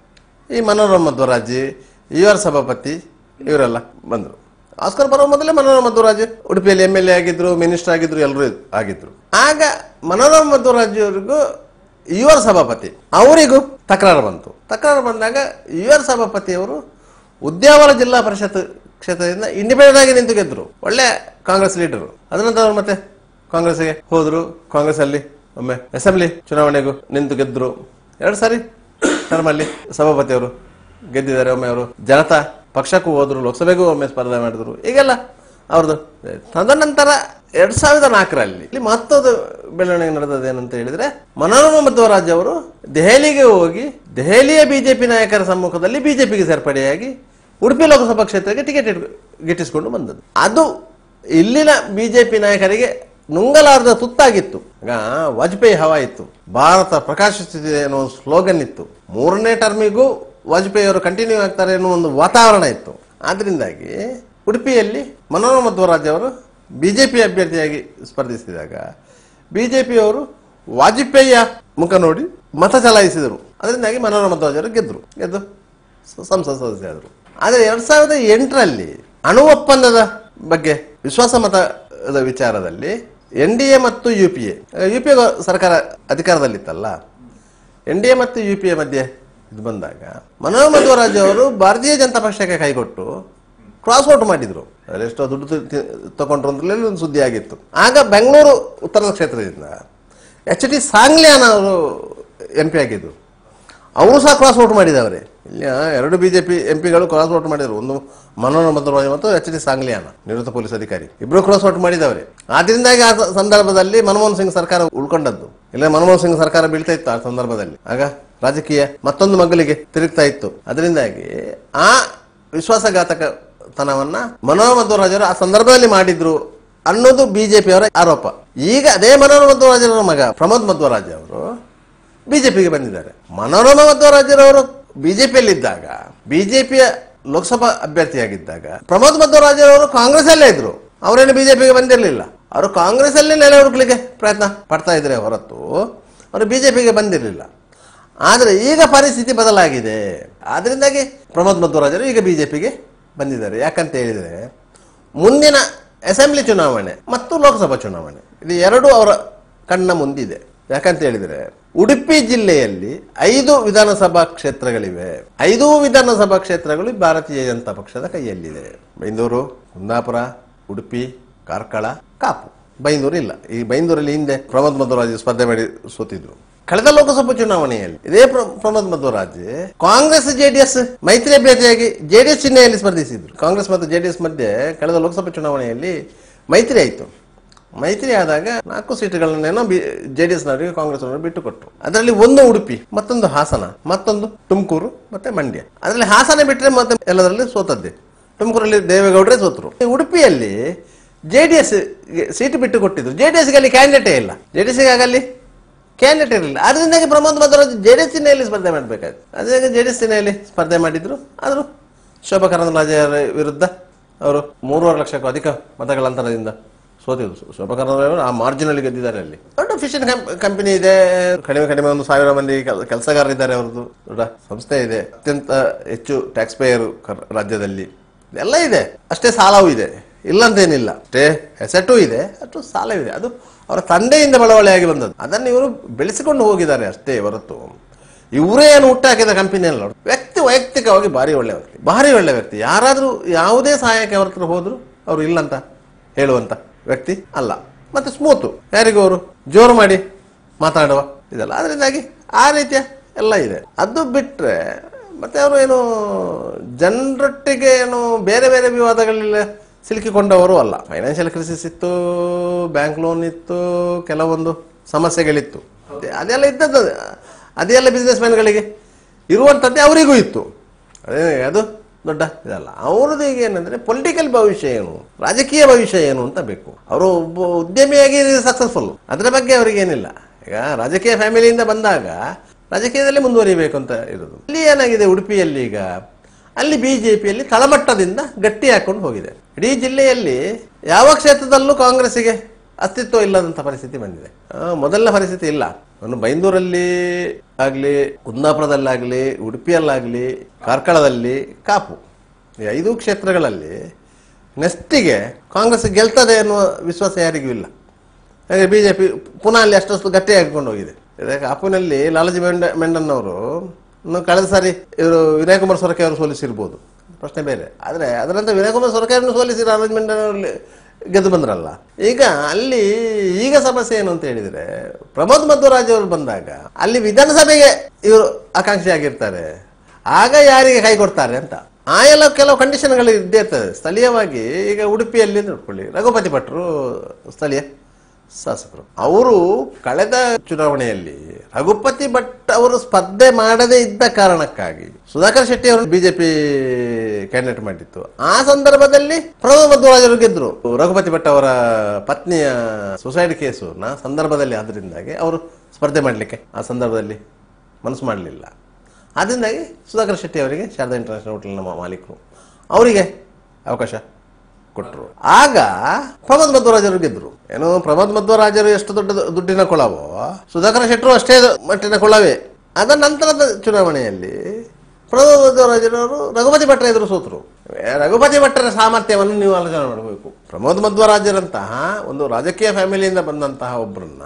ಈ ಮನೋರಮ ಧ್ವರಾಜಿ ಯು ಆರ್ ಸಭಾಪತಿ ಇವರೆಲ್ಲ ಬಂದರು ಆಸ್ಕರ್ ಬರೋ ಮೊದಲೇ ಮನೋರಮ ಧ್ವರಾಜ್ ಉಡುಪಿಯಲ್ಲಿ ಎಮ್ ಎಲ್ ಎ ಆಗಿದ್ರು ಮಿನಿಸ್ಟರ್ ಆಗಿದ್ರು ಎಲ್ಲರೂ ಆಗಿದ್ರು ಆಗ ಮನೋರಮ ಧ್ವರಾಜ್ ಅವರಿಗೂ ಯು ಆರ್ ಸಭಾಪತಿ ಅವರಿಗೂ ತಕರಾರು ಬಂತು ತಕರಾರು ಬಂದಾಗ ಯು ಆರ್ ಸಭಾಪತಿ ಅವರು ಉದ್ಯಾವರ ಜಿಲ್ಲಾ ಪರಿಷತ್ ಕ್ಷೇತ್ರದಿಂದ ಇಂಡಿಪೆಂಡೆಂಟ್ ಆಗಿ ನಿಂತು ಗೆದ್ರು ಒಳ್ಳೆ ಕಾಂಗ್ರೆಸ್ ಲೀಡರು ಅದ ನಂತರ ಅವರು ಮತ್ತೆ ಕಾಂಗ್ರೆಸ್ಗೆ ಹೋದ್ರು ಕಾಂಗ್ರೆಸ್ ಅಲ್ಲಿ ಒಮ್ಮೆ ಅಸೆಂಬ್ಲಿ ಚುನಾವಣೆಗೂ ನಿಂತು ಗೆದ್ರು ಎರಡು ಸಾರಿ ಟರ್ಮಲ್ಲಿ ಸಭಾಪತಿ ಅವರು ಗೆದ್ದಿದ್ದಾರೆ ಒಮ್ಮೆ ಅವರು ಜನತಾ ಪಕ್ಷಕ್ಕೂ ಹೋದ್ರು ಲೋಕಸಭೆಗೂ ಒಮ್ಮೆ ಸ್ಪರ್ಧೆ ಮಾಡಿದ್ರು ಈಗೆಲ್ಲ ಅವ್ರದ್ದು ತದನಂತರ ಎರಡ್ ಸಾವಿರದ ನಾಲ್ಕರಲ್ಲಿ ಇಲ್ಲಿ ಮಹತ್ವದ ಬೆಳವಣಿಗೆ ನಡೆದದ್ದು ಏನಂತ ಹೇಳಿದ್ರೆ ಮನೋರಮ ಮಧ್ವರಾಜ್ ಅವರು ದೆಹಲಿಗೆ ಹೋಗಿ ದೆಹಲಿಯ ಬಿಜೆಪಿ ನಾಯಕರ ಸಮ್ಮುಖದಲ್ಲಿ ಬಿಜೆಪಿಗೆ ಸೇರ್ಪಡೆಯಾಗಿ ಉಡುಪಿ ಲೋಕಸಭಾ ಕ್ಷೇತ್ರಕ್ಕೆ ಟಿಕೆಟ್ ಗಿಟ್ಟಿಸಿಕೊಂಡು ಬಂದದ್ದು ಅದು ಇಲ್ಲಿನ ಬಿಜೆಪಿ ನಾಯಕರಿಗೆ ನುಂಗಲಾರದ ತುತ್ತಾಗಿತ್ತು ಆಗ ವಾಜಪೇಯಿ ಹವಾ ಇತ್ತು ಭಾರತ ಪ್ರಕಾಶಿಸುತ್ತಿದೆ ಅನ್ನೋ ಒಂದು ಸ್ಲೋಗನ್ ಇತ್ತು ಮೂರನೇ ಟರ್ಮಿಗೂ ವಾಜಪೇಯಿ ಅವರು ಕಂಟಿನ್ಯೂ ಆಗ್ತಾರೆ ಅನ್ನೋ ಒಂದು ವಾತಾವರಣ ಇತ್ತು ಆದ್ರಿಂದಾಗಿ ಉಡುಪಿಯಲ್ಲಿ ಮನೋರಮ ಧ್ವರಾಜ್ ಅವರು ಬಿಜೆಪಿ ಅಭ್ಯರ್ಥಿಯಾಗಿ ಸ್ಪರ್ಧಿಸಿದಾಗ ಬಿಜೆಪಿಯವರು ವಾಜಪೇಯಿಯ ಮುಖ ನೋಡಿ ಮತ ಚಲಾಯಿಸಿದರು ಅದರಿಂದಾಗಿ ಮನೋರಮ ಧ್ವಜ್ ಅವರು ಗೆದ್ರು ಗೆದ್ದು ಸ- ಸಂಸತ್ ಸದಸ್ಯ ಆದರು ಆದರೆ ಎರಡ್ ಸಾವಿರದ ಎಂಟರಲ್ಲಿ ಅಣು ಒಪ್ಪಂದದ ಬಗ್ಗೆ ವಿಶ್ವಾಸ ಮತದ ವಿಚಾರದಲ್ಲಿ ಎನ್ ಡಿ ಎ ಮತ್ತು U P A U P A ಸರ್ಕಾರ ಅಧಿಕಾರದಲ್ಲಿತ್ತಲ್ಲ ಎನ್ ಡಿ ಎ ಮತ್ತು ಯು ಪಿ ಎ ಮಧ್ಯೆ ಇದು ಬಂದಾಗ ಮನೋರಮ ಧ್ವರಾಜ್ ಅವರು ಭಾರತೀಯ ಜನತಾ ಪಕ್ಷಕ್ಕೆ ಕೈಗೊಟ್ಟು ಕ್ರಾಸ್ ಔಟ್ ಮಾಡಿದ್ರು ಅದೆಷ್ಟೋ ದುಡ್ಡು ತಿ- ತಿ- ತಗೊಂಡ್ರು ಅಂತಲೇ ಒಂದು ಸುದ್ದಿ ಆಗಿತ್ತು ಆಗ ಬೆಂಗಳೂರು ಉತ್ತರದ ಕ್ಷೇತ್ರದಿಂದ ಎಚ್ ಡಿ ಸಾಂಗ್ಲಿಯಾನ್ ಅವರು ಎಂ ಪಿ ಆಗಿದ್ರು ಅವರು ಸಹ ಕ್ರಾಸ್ ಔಟ್ ಮಾಡಿದವರೇ ಇಲ್ಲಿ ಆ, ಎರಡು ಬಿಜೆಪಿ ಎಂ ಪಿಗಳು ಕ್ರಾಸ್ ಔಟ್ ಮಾಡಿದರು ಒಂದು ಮನೋರಮ ಮಧ್ವರಾಜ್ ಮತ್ತು ಎಚ್ ಡಿ ಸಾಂಗ್ಲಿಯಾನ ನಿವೃತ್ತ ಪೊಲೀಸ್ ಅಧಿಕಾರಿ ಇಬ್ರು ಕ್ರಾಸ್ ಔಟ್ ಮಾಡಿದವರೇ ಆದ್ರಿಂದಾಗಿ ಆ ಸ- ಸಂದರ್ಭದಲ್ಲಿ ಮನಮೋಹನ್ ಸಿಂಗ್ ಸರ್ಕಾರ ಉಳ್ಕೊಂಡದ್ದು ಇಲ್ಲ ಮನಮೋಹನ್ ಸಿಂಗ್ ಸರ್ಕಾರ ಬೀಳ್ತಾ ಇತ್ತು ಆ ಸಂದರ್ಭದಲ್ಲಿ ಆಗ ರಾಜಕೀಯ ಮತ್ತೊಂದು ಮಗ್ಗಲಿಗೆ ತಿರುಗ್ತಾ ಇತ್ತು ಅದರಿಂದಾಗಿ ಆ ವಿಶ್ವಾಸಘಾತಕತನವನ್ನ ಮನೋರಮ ಮಧ್ವರಾಜರು ಆ ಸಂದರ್ಭದಲ್ಲಿ ಮಾಡಿದ್ರು ಅನ್ನೋದು ಬಿಜೆಪಿಯವರ ಆರೋಪ ಈಗ ಅದೇ ಮನೋರಮ ಮಧ್ವರಾಜರ ಮಗ ಪ್ರಮೋದ್ ಮಧ್ವರಾಜ್ ಅವರು ಬಿಜೆಪಿಗೆ ಬಂದಿದ್ದಾರೆ ಮನೋರಮ ಮಧ್ವರಾಜರವರು ಬಿಜೆಪಿಯಲ್ಲಿದ್ದಾಗ ಬಿಜೆಪಿಯ ಲೋಕಸಭಾ ಅಭ್ಯರ್ಥಿಯಾಗಿದ್ದಾಗ ಪ್ರಮೋದ್ ಮಧ್ವರಾಜರವರು ಕಾಂಗ್ರೆಸ್ ಅಲ್ಲೇ ಇದ್ರು ಅವರೇನು ಬಿಜೆಪಿಗೆ ಬಂದಿರಲಿಲ್ಲ ಅವರು ಕಾಂಗ್ರೆಸ್ ಅಲ್ಲಿ ನೆಲೆ ಹುಡುಕ್ಲಿಕ್ಕೆ ಪ್ರಯತ್ನ ಪಡ್ತಾ ಇದ್ರೆ ಹೊರತು ಅವರು ಬಿಜೆಪಿಗೆ ಬಂದಿರಲಿಲ್ಲ ಆದರೆ ಈಗ ಪರಿಸ್ಥಿತಿ ಬದಲಾಗಿದೆ ಆದ್ರಿಂದಾಗಿ ಪ್ರಮೋದ್ ಮಧ್ವರಾಜರು ಈಗ ಬಿಜೆಪಿಗೆ ಬಂದಿದ್ದಾರೆ ಯಾಕಂತ ಹೇಳಿದರೆ ಮುಂದಿನ ಅಸೆಂಬ್ಲಿ ಚುನಾವಣೆ ಮತ್ತು ಲೋಕಸಭಾ ಚುನಾವಣೆ ಇದು ಎರಡು ಅವರ ಕಣ್ಣ ಮುಂದಿದೆ ಯಾಕಂತ ಹೇಳಿದರೆ ಉಡುಪಿ ಜಿಲ್ಲೆಯಲ್ಲಿ ಐದು ವಿಧಾನಸಭಾ ಕ್ಷೇತ್ರಗಳಿವೆ ಐದೂ ವಿಧಾನಸಭಾ ಕ್ಷೇತ್ರಗಳು ಭಾರತೀಯ ಜನತಾ ಪಕ್ಷದ ಕೈಯಲ್ಲಿದೆ ಬೈಂದೂರು ಕುಂದಾಪುರ ಉಡುಪಿ ಕಾರ್ಕಳ ಕಾಪು ಬೈಂದೂರು ಇಲ್ಲ ಈ ಬೈಂದೂರಲ್ಲಿ ಹಿಂದೆ ಪ್ರಮೋದ್ ಮಧ್ವರಾಜ್ ಸ್ಪರ್ಧೆ ಮಾಡಿ ಸೋತಿದ್ರು ಕಳೆದ ಲೋಕಸಭಾ ಚುನಾವಣೆಯಲ್ಲಿ ಇದೇ ಪ್ರ- ಪ್ರಮೋದ್ ಮಧ್ವರಾಜ್ ಕಾಂಗ್ರೆಸ್ ಜೆಡಿಎಸ್ ಮೈತ್ರಿ ಅಭ್ಯರ್ಥಿಯಾಗಿ ಜೆಡಿಎಸ್ ಚಿಹ್ನೆಯಲ್ಲಿ ಸ್ಪರ್ಧಿಸಿದ್ರು ಕಾಂಗ್ರೆಸ್ ಮತ್ತು ಜೆಡಿಎಸ್ ಮಧ್ಯೆ ಕಳೆದ ಲೋಕಸಭಾ ಚುನಾವಣೆಯಲ್ಲಿ ಮೈತ್ರಿ ಆಯಿತು ಮೈತ್ರಿ ಆದಾಗ ನಾಲ್ಕು ಸೀಟುಗಳನ್ನೇನೋ ಬಿ ಜೆ ಡಿ ಎಸ್ನವರಿಗೆ ಕಾಂಗ್ರೆಸ್ನವರು ಬಿಟ್ಟು ಕೊಟ್ಟರು ಅದರಲ್ಲಿ ಒಂದು ಉಡುಪಿ ಮತ್ತೊಂದು ಹಾಸನ ಮತ್ತೊಂದು ತುಮಕೂರು ಮತ್ತೆ ಮಂಡ್ಯ ಅದರಲ್ಲಿ ಹಾಸನ ಬಿಟ್ಟರೆ ಮತ್ತೆ ಎಲ್ಲದರಲ್ಲಿ ಸೋತದ್ದೇ ತುಮಕೂರಲ್ಲಿ ದೇವೇಗೌಡರೇ ಸೋತರು ಈ ಉಡುಪಿಯಲ್ಲಿ ಜೆ ಡಿ ಎಸ್ ಸೀಟು ಬಿಟ್ಟು ಕೊಟ್ಟಿದ್ರು ಜೆ ಡಿ ಎಸ್ಗೆ ಅಲ್ಲಿ ಕ್ಯಾಂಡಿಡೇಟೇ ಇಲ್ಲ ಜೆ ಡಿ ಎಸ್ಗೆ ಆಗಲ್ಲಿ ಕ್ಯಾಂಡಿಡೇಟ್ ಇರಲಿಲ್ಲ ಅದರಿಂದಾಗಿ Pramod Madhwaraj J D S ಚಿಹ್ನೆಯಲ್ಲಿ ಸ್ಪರ್ಧೆ ಮಾಡಬೇಕಾಯ್ತು ಅದರಿಂದ ಜೆ ಡಿ ಎಸ್ ಚಿಹ್ನೆಯಲ್ಲಿ ಸ್ಪರ್ಧೆ ಮಾಡಿದ್ರು ಆದರೂ ಶೋಭಾ ಕರಂದ್ಲಾಜೆಯವರ ವಿರುದ್ಧ ಅವರು ಮೂರುವರೆ ಲಕ್ಷಕ್ಕೂ ಅಧಿಕ ಮತಗಳ ಅಂತರದಿಂದ ಸೋತಿದ್ರು ಶೋಭಾ ಕರಂದ್ಲಾಜೆ ಆ ಮಾರ್ಜಿನಲ್ಲಿ ಗೆದ್ದಿದ್ದಾರೆ ಅಲ್ಲಿ ದೊಡ್ಡ ಫಿಶನ್ ಕಂಪನಿ ಇದೆ ಕಡಿಮೆ ಕಡಿಮೆ ಒಂದು ಸಾವಿರ ಮಂದಿ ಕೆಲಸಗಾರರಿದ್ದಾರೆ ಅವ್ರದ್ದು ದೊಡ್ಡ ಸಂಸ್ಥೆ ಇದೆ ಅತ್ಯಂತ ಹೆಚ್ಚು ಟ್ಯಾಕ್ಸ್ ಪೇಯರ್ ರಾಜ್ಯದಲ್ಲಿ ಎಲ್ಲ ಇದೆ ಅಷ್ಟೇ ಸಾಲವೂ ಇದೆ ಇಲ್ಲ ಅಂತೇನಿಲ್ಲ ಅಷ್ಟೇ ಹೆಸಟು ಇದೆ ಅಷ್ಟು ಸಾಲವಿದೆ ಅದು ಅವರ ತಂದೆಯಿಂದ ಬಳವಳಿಯಾಗಿ ಬಂದದ್ದು ಅದನ್ನು ಇವರು ಬೆಳೆಸಿಕೊಂಡು ಹೋಗಿದ್ದಾರೆ ಅಷ್ಟೇ ಹೊರತು ಇವರೇ ಏನು ಹುಟ್ಟಾಕಿದ ಕಂಪನಿ ಅಲ್ಲ ಅವ್ರು. ವ್ಯಕ್ತಿ ವೈಯಕ್ತಿಕವಾಗಿ ಭಾರಿ ಒಳ್ಳೆ ವ್ಯಕ್ತಿ ಭಾರಿ ಒಳ್ಳೆ ವ್ಯಕ್ತಿ ಯಾರಾದರೂ ಯಾವುದೇ ಸಹಾಯಕ್ಕೆ ಅವ್ರ ಹತ್ರ ಹೋದ್ರು ಅವರು ಇಲ್ಲ ಅಂತ ಹೇಳುವಂತ ವ್ಯಕ್ತಿ ಅಲ್ಲ ಮತ್ತೆ ಸ್ಮೂತು ಯಾರಿಗೂ ಅವರು ಜೋರು ಮಾಡಿ ಮಾತಾಡುವ ಇದೆಲ್ಲ ಅದರಿಂದಾಗಿ ಆ ರೀತಿಯ ಎಲ್ಲ ಇದೆ ಅದು ಬಿಟ್ರೆ ಮತ್ತೆ ಅವರು ಏನು ಜನರೊಟ್ಟಿಗೆ ಏನು ಬೇರೆ ಬೇರೆ ವಿವಾದಗಳಿಲ್ಲ ಸಿಲುಕಿಕೊಂಡವರು ಅಲ್ಲ ಫೈನಾನ್ಷಿಯಲ್ ಕ್ರಿಸಿಸ್ ಇತ್ತು ಬ್ಯಾಂಕ್ ಲೋನ್ ಇತ್ತು ಕೆಲವೊಂದು ಸಮಸ್ಯೆಗಳಿತ್ತು ಅದೇ- ಅದೆಲ್ಲ ಇದ್ದದ್ದು ಅದೆಲ್ಲ ಬಿಸ್ನೆಸ್ ಮ್ಯಾನ್ಗಳಿಗೆ ಇರುವಂಥದ್ದೇ ಅವರಿಗೂ ಇತ್ತು ಅದೇ ಅದು ದೊಡ್ಡ ಇದಲ್ಲ ಅವ್ರದ್ದು ಈಗ ಏನಂದ್ರೆ ಪೊಲಿಟಿಕಲ್ ಭವಿಷ್ಯ ಏನು ರಾಜಕೀಯ ಭವಿಷ್ಯ ಏನು ಅಂತ ಬೇಕು ಅವರು ಒಬ್ಬ ಉದ್ಯಮಿಯಾಗಿ ಸಕ್ಸಸ್ಫುಲ್ ಅದರ ಬಗ್ಗೆ ಅವರಿಗೇನಿಲ್ಲ ಈಗ ರಾಜಕೀಯ ಫ್ಯಾಮಿಲಿಯಿಂದ ಬಂದಾಗ ರಾಜಕೀಯದಲ್ಲಿ ಮುಂದುವರಿಬೇಕು ಅಂತ ಇರೋದು ಇಲ್ಲಿ ಏನಾಗಿದೆ ಉಡುಪಿಯಲ್ಲಿ ಈಗ ಅಲ್ಲಿ ಬಿಜೆಪಿಯಲ್ಲಿ ತಳಮಟ್ಟದಿಂದ ಗಟ್ಟಿ ಹಾಕೊಂಡು ಹೋಗಿದೆ ಇಡೀ ಜಿಲ್ಲೆಯಲ್ಲಿ ಯಾವ ಕ್ಷೇತ್ರದಲ್ಲೂ ಕಾಂಗ್ರೆಸ್ಸಿಗೆ ಅಸ್ತಿತ್ವ ಇಲ್ಲದಂತ ಪರಿಸ್ಥಿತಿ ಬಂದಿದೆ ಆ, ಮೊದಲನೇ ಪರಿಸ್ಥಿತಿ ಇಲ್ಲ ಒಂದು ಬೈಂದೂರಲ್ಲಿ ಆಗ್ಲಿ ಕುಂದಾಪುರದಲ್ಲಾಗ್ಲಿ ಉಡುಪಿಯಲ್ಲಾಗ್ಲಿ ಕಾರ್ಕಳದಲ್ಲಿ ಕಾಪು ಈ ಐದು ಕ್ಷೇತ್ರಗಳಲ್ಲಿ ನೆಕ್ಸ್ಟಿಗೆ ಕಾಂಗ್ರೆಸ್ ಗೆಲ್ತದೆ ಅನ್ನುವ ವಿಶ್ವಾಸ ಯಾರಿಗೂ ಇಲ್ಲ ಹಾಗೆ ಬಿಜೆಪಿ ಪುನಃ ಅಲ್ಲಿ ಅಷ್ಟೊಷ್ಟು ಗಟ್ಟಿ ಹಾಕಿಕೊಂಡು ಹೋಗಿದೆ ಇದೆ ಕಾಪುನಲ್ಲಿ ಲಾಲಾಜಿ ಮೆಂಡ ಮೆಂಡನ್ನವರು ಇನ್ನು ಕಳೆದ ಸಾರಿ ಇವರು ವಿನಯ್ ಕುಮಾರ್ ಸೊರಕೆ ಅವರು ಸೋಲಿಸಿರ್ಬೋದು ಪ್ರಶ್ನೆ ಬೇರೆ ಆದರೆ ಅದರಂತೆ ವಿನಯ್ ಕುಮಾರ್ ಸೊರಕೆ ಅವರನ್ನು ಸೋಲಿಸಿ ಲಾಲಾಜಿ ಮೆಂಡನ್ ಅವರು ಗೆದ್ದು ಬಂದ್ರಲ್ಲ ಈಗ ಅಲ್ಲಿ ಈಗ ಸಮಸ್ಯೆ ಏನು ಅಂತ ಹೇಳಿದ್ರೆ ಪ್ರಮೋದ್ ಮಧ್ವರಾಜ್ ಅವರು ಬಂದಾಗ ಅಲ್ಲಿ ವಿಧಾನಸಭೆಗೆ ಇವರು ಆಕಾಂಕ್ಷಿ ಆಗಿರ್ತಾರೆ ಆಗ ಯಾರಿಗೆ ಕೈ ಕೊಡ್ತಾರೆ ಅಂತ ಆ ಎಲ್ಲ ಕೆಲವು ಕಂಡೀಷನ್ಗಳು ಇದ್ದೇ ಇರ್ತದೆ ಸ್ಥಳೀಯವಾಗಿ ಈಗ ಉಡುಪಿಯಲ್ಲಿ ನೋಡ್ಕೊಳ್ಳಿ ರಘುಪತಿ ಭಟ್ರು ಸ್ಥಳೀಯ ಶಾಸಕರು ಅವರು ಕಳೆದ ಚುನಾವಣೆಯಲ್ಲಿ ರಘುಪತಿ ಭಟ್ ಅವರು ಸ್ಪರ್ಧೆ ಮಾಡದೇ ಇದ್ದ ಕಾರಣಕ್ಕಾಗಿ ಸುಧಾಕರ್ ಶೆಟ್ಟಿ ಅವರು ಬಿಜೆಪಿ ಕ್ಯಾಂಡಿಡೇಟ್ ಮಾಡಿತ್ತು ಆ ಸಂದರ್ಭದಲ್ಲಿ ಪ್ರಭು ಮಧ್ವರಾಜರು ಗೆದ್ರು ರಘುಪತಿ ಭಟ್ ಅವರ ಪತ್ನಿಯ ಸುಸೈಡ್ ಕೇಸು ನ ಸಂದರ್ಭದಲ್ಲಿ ಆದ್ರಿಂದಾಗಿ ಅವರು ಸ್ಪರ್ಧೆ ಮಾಡಲಿಕ್ಕೆ ಆ ಸಂದರ್ಭದಲ್ಲಿ ಮನಸ್ಸು ಮಾಡಲಿಲ್ಲ ಅದರಿಂದಾಗಿ ಸುಧಾಕರ್ ಶೆಟ್ಟಿ ಅವರಿಗೆ ಶಾರದಾ ಇಂಟರ್ನ್ಯಾಷನಲ್ ಹೋಟೆಲ್ನ ಮಾ- ಮಾಲೀಕರು ಅವರಿಗೆ ಅವಕಾಶ ಕೊಟ್ಟರು ಆಗ ಪ್ರಮೋದ್ ಮಧ್ವರಾಜರು ಗೆದ್ರು ಏನು ಪ್ರಮೋದ್ ಮಧ್ವರಾಜರು ಎಷ್ಟು ದೊಡ್ಡ ದುಡ್ಡಿನ ಕೊಳವೋ ಸುಧಾಕರ ಶೆಟ್ಟರು ಅಷ್ಟೇ ಮಟ್ಟಿನ ಕೊಳವೇ ಅದರ ನಂತರದ ಚುನಾವಣೆಯಲ್ಲಿ ಪ್ರಮೋದ್ ಮಧ್ವರಾಜರವರು ರಘುಪತಿ ಭಟ್ರ ಎದುರು ಸೋತರು ಏ, ರಘುಪತಿ ಭಟ್ಟರ ಸಾಮರ್ಥ್ಯವನ್ನು ನೀವು ಆಲೋಚನೆ ಮಾಡಬೇಕು ಪ್ರಮೋದ್ ಮಧ್ವರಾಜರಂತಹ ಒಂದು ರಾಜಕೀಯ ಫ್ಯಾಮಿಲಿಯಿಂದ ಬಂದಂತಹ ಒಬ್ಬರನ್ನ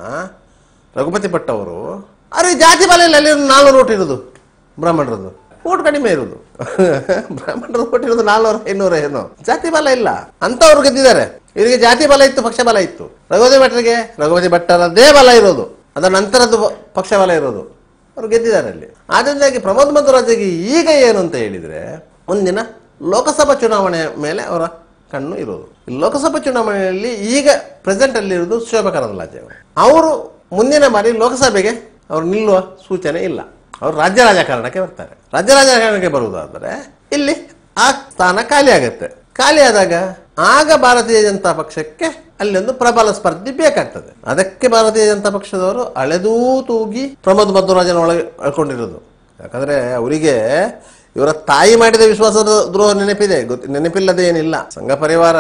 ರಘುಪತಿ ಭಟ್ ಅವರು ಅವ್ರಿಗೆ ಜಾತಿ ಬಲೆಯಲ್ಲಿ ಅಲ್ಲಿ ನಾಲ್ನೂರು ಓಟ್ ಇರೋದು ಬ್ರಾಹ್ಮಣರದ್ದು ಓಟ್ ಕಡಿಮೆ ಇರೋದು ಬ್ರಾಹ್ಮಣರ ಓಟ್ ಇರೋದು ನಾಲ್ನೂರ ಐನೂರ ಏನೋ ಜಾತಿ ಬಲ ಇಲ್ಲ ಅಂತವ್ರು ಗೆದ್ದಿದ್ದಾರೆ ಇವರಿಗೆ ಜಾತಿ ಬಲ ಇತ್ತು ಪಕ್ಷ ಬಲ ಇತ್ತು ರಘುಪತಿ ಭಟ್ರಿಗೆ ರಘುಪತಿ ಭಟ್ಟರದ್ದೇ ಬಲ ಇರೋದು ಅದರ ನಂತರದ್ದು ಪ- ಪಕ್ಷ ಬಲ ಇರೋದು ಅವರು ಗೆದ್ದಿದ್ದಾರೆ ಅಲ್ಲಿ ಆದ್ದರಿಂದಾಗಿ ಪ್ರಮೋದ್ ಮಧ್ವರಾಜಿಗೆ ಈಗ ಏನು ಅಂತ ಹೇಳಿದ್ರೆ ಮುಂದಿನ ಲೋಕಸಭಾ ಚುನಾವಣೆ ಮೇಲೆ ಅವರ ಕಣ್ಣು ಇರೋದು ಈ ಲೋಕಸಭಾ ಚುನಾವಣೆಯಲ್ಲಿ ಈಗ ಪ್ರೆಸೆಂಟ್ ಅಲ್ಲಿ ಇರೋದು ಶೋಭಾ ಕರಂದ್ಲಾಜೆ ಅವರು ಅವರು ಮುಂದಿನ ಬಾರಿ ಲೋಕಸಭೆಗೆ ಅವರು ನಿಲ್ಲುವ ಸೂಚನೆ ಇಲ್ಲ ಅವರು ರಾಜ್ಯ ರಾಜಕಾರಣಕ್ಕೆ ಬರ್ತಾರೆ ರಾಜ್ಯ ರಾಜಕಾರಣಕ್ಕೆ ಬರುವುದಾದರೆ ಇಲ್ಲಿ ಆ ಸ್ಥಾನ ಖಾಲಿ ಆಗುತ್ತೆ ಖಾಲಿ ಆದಾಗ ಆಗ ಭಾರತೀಯ ಜನತಾ ಪಕ್ಷಕ್ಕೆ ಅಲ್ಲಿ ಒಂದು ಪ್ರಬಲ ಸ್ಪರ್ಧಿ ಬೇಕಾಗ್ತದೆ ಅದಕ್ಕೆ ಭಾರತೀಯ ಜನತಾ ಪಕ್ಷದವರು ಅಳೆದೂ ತೂಗಿ ಪ್ರಮೋದ್ ಮಧ್ವರಾಜನ ಒಳಗೆ ಅಳ್ಕೊಂಡಿರೋದು ಯಾಕಂದ್ರೆ ಅವರಿಗೆ ಇವರ ತಾಯಿ ಮಾಡಿದ ವಿಶ್ವಾಸದ ದ್ರೋಹ ನೆನಪಿದೆ ಗೊತ್ತ ನೆನಪಿಲ್ಲದೆ ಏನಿಲ್ಲ ಸಂಘ ಪರಿವಾರ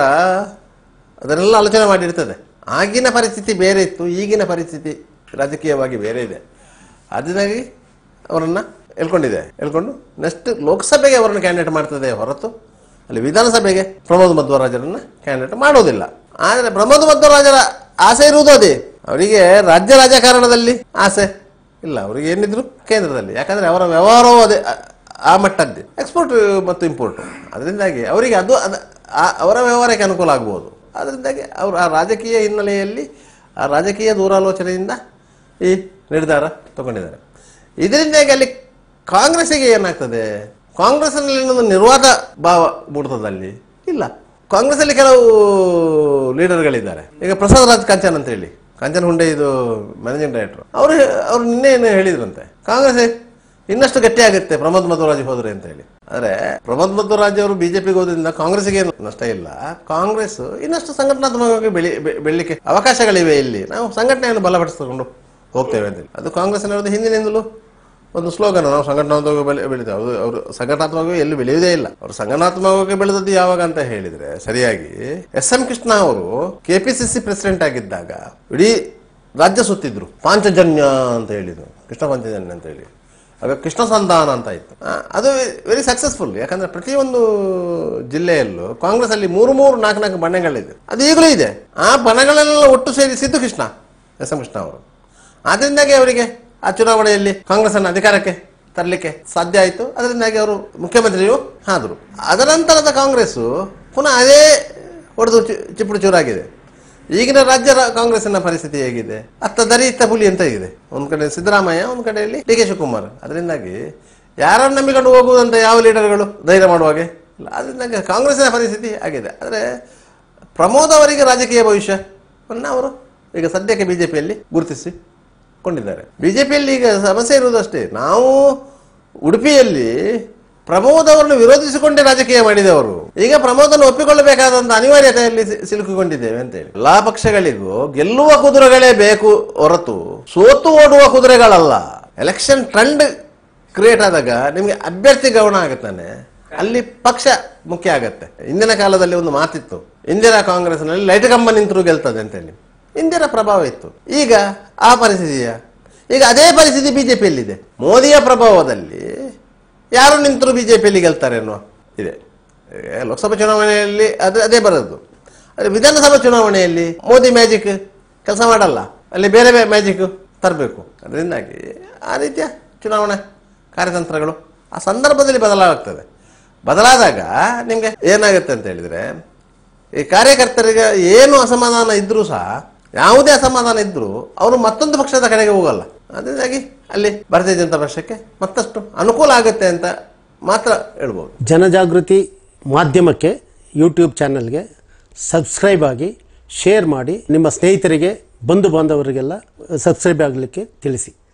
ಅದನ್ನೆಲ್ಲ ಆಲೋಚನೆ ಮಾಡಿರ್ತದೆ ಆಗಿನ ಪರಿಸ್ಥಿತಿ ಬೇರೆ ಇತ್ತು ಈಗಿನ ಪರಿಸ್ಥಿತಿ ರಾಜಕೀಯವಾಗಿ ಬೇರೆ ಇದೆ ಅದರಿಂದಾಗಿ ಅವರನ್ನ ಎಳ್ಕೊಂಡಿದೆ ಎಳ್ಕೊಂಡು ನೆಕ್ಸ್ಟ್ ಲೋಕಸಭೆಗೆ ಅವರನ್ನು ಕ್ಯಾಂಡಿಡೇಟ್ ಮಾಡ್ತದೆ ಹೊರತು ಅಲ್ಲಿ ವಿಧಾನಸಭೆಗೆ ಪ್ರಮೋದ್ ಮಧ್ವರಾಜರನ್ನ ಕ್ಯಾಂಡಿಡೇಟ್ ಮಾಡೋದಿಲ್ಲ ಆದರೆ ಪ್ರಮೋದ್ ಮಧ್ವರಾಜರ ಆಸೆ ಇರುವುದು ಅದೇ ಅವರಿಗೆ ರಾಜ್ಯ ರಾಜಕಾರಣದಲ್ಲಿ ಆಸೆ ಇಲ್ಲ ಅವರಿಗೆ ಏನಿದ್ರು ಕೇಂದ್ರದಲ್ಲಿ ಯಾಕಂದ್ರೆ ಅವರ ವ್ಯವಹಾರವೂ ಅದೇ ಆ- ಆ ಮಟ್ಟದ್ದೇ ಎಕ್ಸ್ಪೋರ್ಟ್ ಮತ್ತು ಇಂಪೋರ್ಟ್ ಅದರಿಂದಾಗಿ ಅವರಿಗೆ ಅದು ಅದ ಆ- ಅವರ ವ್ಯವಹಾರಕ್ಕೆ ಅನುಕೂಲ ಆಗ್ಬೋದು ಅದರಿಂದಾಗಿ ಅವರು ಆ ರಾಜಕೀಯ ಹಿನ್ನೆಲೆಯಲ್ಲಿ ಆ ರಾಜಕೀಯ ದೂರಾಲೋಚನೆಯಿಂದ ಈ ನಿರ್ಧಾರ ತಗೊಂಡಿದ್ದಾರೆ ಇದರಿಂದಾಗಿ ಅಲ್ಲಿ ಕಾಂಗ್ರೆಸ್ಸಿಗೆ ಏನಾಗ್ತದೆ ಕಾಂಗ್ರೆಸ್ನಲ್ಲಿ ಒಂದು ನಿರ್ವಾತ ಭಾವ ಮೂಡ್ತದೆ ಅಲ್ಲಿ ಇಲ್ಲ ಕಾಂಗ್ರೆಸ್ ಅಲ್ಲಿ ಕೆಲವು ಲೀಡರ್ಗಳಿದ್ದಾರೆ ಈಗ ಪ್ರಸಾದ್ ರಾಜ್ ಕಾಂಚನ್ ಅಂತ ಹೇಳಿ ಕಾಂಚನ್ ಹುಂಡೆ ಇದು ಮ್ಯಾನೇಜಿಂಗ್ ಡೈರೆಕ್ಟರ್ ಅವರು ಅವರು ನಿನ್ನೆ ಏನು ಹೇಳಿದ್ರಂತೆ ಕಾಂಗ್ರೆಸ್ ಇನ್ನಷ್ಟು ಗಟ್ಟಿ ಆಗುತ್ತೆ ಪ್ರಮೋದ್ ಮಧ್ವರಾಜ್ ಹೋದ್ರೆ ಅಂತ ಹೇಳಿ ಆದ್ರೆ ಪ್ರಮೋದ್ ಮಧ್ವರಾಜ್ ಅವರು ಬಿಜೆಪಿಗೆ ಹೋದ್ರಿಂದ ಕಾಂಗ್ರೆಸ್ಗೆ ಏನು ನಷ್ಟ ಇಲ್ಲ ಕಾಂಗ್ರೆಸ್ ಇನ್ನಷ್ಟು ಸಂಘಟನಾತ್ಮಕವಾಗಿ ಬೆಳಿ ಬೆ- ಬೆಳಿಲಿಕ್ಕೆ ಅವಕಾಶಗಳಿವೆ ಇಲ್ಲಿ ನಾವು ಸಂಘಟನೆಯನ್ನು ಬಲಪಡಿಸಿಕೊಂಡು ಹೋಗ್ತೇವೆ ಅಂತ ಹೇಳಿ ಅದು ಕಾಂಗ್ರೆಸ್ನವ್ರದ್ದು ಹಿಂದಿನಿಂದಲೂ ಒಂದು ಸ್ಲೋಗನ್ ನಾವು ಸಂಘಟನಾತ್ಮಕವಾಗಿ ಬೆಳೆ ಬೆಳಿತೇವೆ ಅವರು ಅವರು ಸಂಘಟನಾತ್ಮಕವಾಗಿ ಎಲ್ಲಿ ಬೆಳೆಯುವುದೇ ಇಲ್ಲ ಅವರು ಸಂಘಟನಾತ್ಮಕವಾಗಿ ಬೆಳೆದದ್ದು ಯಾವಾಗ ಅಂತ ಹೇಳಿದ್ರೆ ಸರಿಯಾಗಿ ಎಸ್ ಎಂ ಕೃಷ್ಣ ಅವರು ಕೆಪಿಸಿಸಿ ಪ್ರೆಸಿಡೆಂಟ್ ಆಗಿದ್ದಾಗ ಇಡೀ ರಾಜ್ಯ ಸುತ್ತಿದ್ರು ಪಾಂಚಜನ್ಯ ಅಂತ ಹೇಳಿದ್ರು ಕೃಷ್ಣ ಪಾಂಚಜನ್ಯ ಅಂತ ಹೇಳಿ ಆಗ ಕೃಷ್ಣ ಸಂಧಾನ ಅಂತ ಇತ್ತು ಆ, ಅದು ವೆರಿ ಸಕ್ಸಸ್ಫುಲ್ ಯಾಕಂದ್ರೆ ಪ್ರತಿಯೊಂದು ಜಿಲ್ಲೆಯಲ್ಲೂ ಕಾಂಗ್ರೆಸ್ ಅಲ್ಲಿ ಮೂರು ಮೂರು ನಾಲ್ಕು ನಾಲ್ಕು ಬಣಗಳಿದೆ ಅದು ಈಗಲೂ ಇದೆ ಆ ಬಣಗಳೆಲ್ಲ ಒಟ್ಟು ಸೇರಿಸಿದ್ದು ಕೃಷ್ಣ ಎಸ್ ಎಂ ಕೃಷ್ಣ ಅವರು ಆದ್ದರಿಂದಾಗಿ ಅವರಿಗೆ ಆ ಚುನಾವಣೆಯಲ್ಲಿ ಕಾಂಗ್ರೆಸ್ ಅನ್ನು ಅಧಿಕಾರಕ್ಕೆ ತರಲಿಕ್ಕೆ ಸಾಧ್ಯ ಆಯಿತು ಅದರಿಂದಾಗಿ ಅವರು ಮುಖ್ಯಮಂತ್ರಿಯು ಆದರು ಅದರ ನಂತರದ ಕಾಂಗ್ರೆಸ್ ಪುನಃ ಅದೇ ಹೊಡೆದು ಚಿ- ಚಿಪ್ಪುಡು ಚೂರಾಗಿದೆ ಈಗಿನ ರಾಜ್ಯ ರ- ಕಾಂಗ್ರೆಸ್ಸಿನ ಪರಿಸ್ಥಿತಿ ಹೇಗಿದೆ ಅತ್ತ ದರಿ ಇತ್ತ ಹುಲಿ ಅಂತ ಇದೆ ಒಂದ್ ಕಡೆ ಸಿದ್ದರಾಮಯ್ಯ ಒಂದ್ ಕಡೆಯಲ್ಲಿ ಡಿ ಕೆ ಶಿವಕುಮಾರ್ ಅದರಿಂದಾಗಿ ಯಾರನ್ನು ನಂಬಿಕೊಂಡು ಹೋಗುವುದಂತ ಯಾವ ಲೀಡರ್ಗಳು ಧೈರ್ಯ ಮಾಡುವಾಗೆ ಇಲ್ಲ ಅದರಿಂದಾಗಿ ಕಾಂಗ್ರೆಸ್ಸಿನ ಪರಿಸ್ಥಿತಿ ಆಗಿದೆ ಆದರೆ ಪ್ರಮೋದ್ ಅವರಿಗೆ ರಾಜಕೀಯ ಭವಿಷ್ಯವನ್ನು ಅವರು ಈಗ ಸದ್ಯಕ್ಕೆ ಬಿಜೆಪಿಯಲ್ಲಿ ಗುರುತಿಸಿಕೊಂಡಿದ್ದಾರೆ ಬಿಜೆಪಿಯಲ್ಲಿ ಈಗ ಸಮಸ್ಯೆ ಇರುವುದಷ್ಟೇ ನಾವು ಉಡುಪಿಯಲ್ಲಿ ಪ್ರಮೋದ್ ಅವರನ್ನು ವಿರೋಧಿಸಿಕೊಂಡೇ ರಾಜಕೀಯ ಮಾಡಿದವರು ಈಗ ಪ್ರಮೋದನ್ನು ಒಪ್ಪಿಕೊಳ್ಳಬೇಕಾದಂತ ಅನಿವಾರ್ಯತೆಯಲ್ಲಿ ಸಿ- ಸಿಲುಕಿಕೊಂಡಿದ್ದೇವೆ ಅಂತ ಹೇಳಿ ಎಲ್ಲಾ ಪಕ್ಷಗಳಿಗೂ ಗೆಲ್ಲುವ ಕುದುರೆಗಳೇ ಬೇಕು ಹೊರತು ಸೋತು ಓಡುವ ಕುದುರೆಗಳಲ್ಲ ಎಲೆಕ್ಷನ್ ಟ್ರೆಂಡ್ ಕ್ರಿಯೇಟ್ ಆದಾಗ ನಿಮಗೆ ಅಭ್ಯರ್ಥಿ ಗೌಣ ಆಗುತ್ತಾನೆ ಅಲ್ಲಿ ಪಕ್ಷ ಮುಖ್ಯ ಆಗತ್ತೆ ಇಂದಿನ ಕಾಲದಲ್ಲಿ ಒಂದು ಮಾತಿತ್ತು ಇಂದಿರಾ ಕಾಂಗ್ರೆಸ್ನಲ್ಲಿ ಲೈಟ್ ಕಂಬ ನಿಂತರೂ ಗೆಲ್ತದೆ ಅಂತ ಹೇಳಿ ಇಂದಿರಾ ಪ್ರಭಾವ ಇತ್ತು ಈಗ ಆ ಪರಿಸ್ಥಿತಿಯ ಈಗ ಅದೇ ಪರಿಸ್ಥಿತಿ ಬಿಜೆಪಿಯಲ್ಲಿದೆ ಮೋದಿಯ ಪ್ರಭಾವದಲ್ಲಿ ಯಾರು ನಿಂತರೂ ಬಿಜೆಪಿಯಲ್ಲಿ ಗೆಲ್ತಾರೆ ಅನ್ನುವ ಇದೆ ಈಗ ಲೋಕಸಭಾ ಚುನಾವಣೆಯಲ್ಲಿ ಅದು ಅದೇ ಬರೋದು ಅದೇ ವಿಧಾನಸಭಾ ಚುನಾವಣೆಯಲ್ಲಿ ಮೋದಿ ಮ್ಯಾಜಿಕ್ ಕೆಲಸ ಮಾಡಲ್ಲ ಅಲ್ಲಿ ಬೇರೆ ಬೇರೆ ಮ್ಯಾಜಿಕ್ ತರಬೇಕು ಅದರಿಂದಾಗಿ ಆ ರೀತಿಯ ಚುನಾವಣಾ ಕಾರ್ಯತಂತ್ರಗಳು ಆ ಸಂದರ್ಭದಲ್ಲಿ ಬದಲಾಗ್ತದೆ ಬದಲಾದಾಗ ನಿಮಗೆ ಏನಾಗುತ್ತೆ ಅಂತ ಹೇಳಿದರೆ ಈ ಕಾರ್ಯಕರ್ತರಿಗೆ ಏನು ಅಸಮಾಧಾನ ಇದ್ರೂ ಸಹ ಯಾವುದೇ ಅಸಮಾಧಾನ ಇದ್ರೂ ಅವರು ಮತ್ತೊಂದು ಪಕ್ಷದ ಕಡೆಗೆ ಹೋಗಲ್ಲ ಅದರಿಂದಾಗಿ ಅಲ್ಲಿ ಭಾರತೀಯ ಜನತಾ ಪಕ್ಷಕ್ಕೆ ಮತ್ತಷ್ಟು ಅನುಕೂಲ ಆಗುತ್ತೆ ಅಂತ ಮಾತ್ರ ಹೇಳ್ಬೋದು ಜನಜಾಗೃತಿ ಮಾಧ್ಯಮಕ್ಕೆ ಯೂಟ್ಯೂಬ್ ಚಾನಲ್ಗೆ ಸಬ್ಸ್ಕ್ರೈಬ್ ಆಗಿ ಶೇರ್ ಮಾಡಿ ನಿಮ್ಮ ಸ್ನೇಹಿತರಿಗೆ ಬಂಧು ಬಾಂಧವರಿಗೆಲ್ಲ ಸಬ್ಸ್ಕ್ರೈಬ್ ಆಗಲಿಕ್ಕೆ ತಿಳಿಸಿ